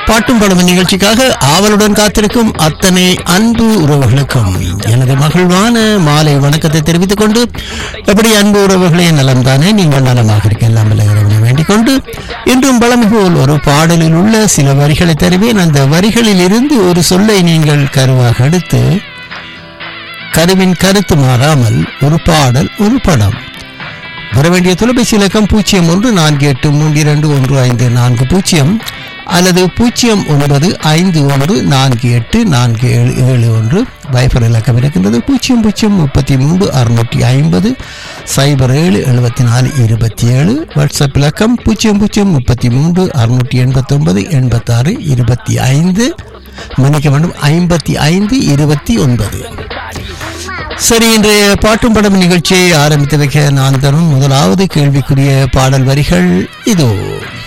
பாட்டும் படம் நிகழ்ச்சிக்காக ஆவலுடன் காத்திருக்கும் அத்தனை அன்பு உறவுகளுக்கும் எனது மகிழ்வான மாலை வணக்கத்தை தெரிவித்துக் கொண்டு எப்படி அன்பு உறவுகளே நலம் தானே நீங்கள் நலமாக இருக்க எல்லாம் வல்ல இறைவனை வேண்டிக் கொண்டு இன்றும் பழமை போல் ஒரு பாடலில் உள்ள சில வரிகளை தருவேன் அந்த வரிகளில் இருந்து ஒரு சொல்லை நீங்கள் கருவாக எடுத்து கருவின் கருத்து மாறாமல் ஒரு பாடல் ஒரு படம் வர வேண்டிய தொலைபேசி இலக்கம் பூஜ்ஜியம் ஒன்று நான்கு எட்டு மூன்று இரண்டு ஒன்று ஐந்து நான்கு பூஜ்ஜியம் அல்லது பூஜ்ஜியம் ஒன்பது ஐந்து ஒன்று நான்கு எட்டு நான்கு ஏழு ஏழு ஒன்று வைஃபர் இலக்கம் இருக்கின்றது பூஜ்ஜியம் பூஜ்ஜியம் முப்பத்தி மூன்று அறுநூற்றி ஐம்பது சைபர் ஏழு எழுபத்தி நாலு இருபத்தி ஏழு வாட்ஸ்அப் இலக்கம் பூஜ்ஜியம் பூஜ்ஜியம் முப்பத்தி மூன்று அறுநூற்றி எண்பத்தொன்பது எண்பத்தாறு இருபத்தி ஐந்து மன்னிக்க வேண்டும் ஐம்பத்தி ஐந்து இருபத்தி ஒன்பது சரி இன்றைய பாட்டும் படம் நிகழ்ச்சியை ஆரம்பித்து வைக்க நான் தரும் முதலாவது கேள்விக்குரிய பாடல் வரிகள் இதோ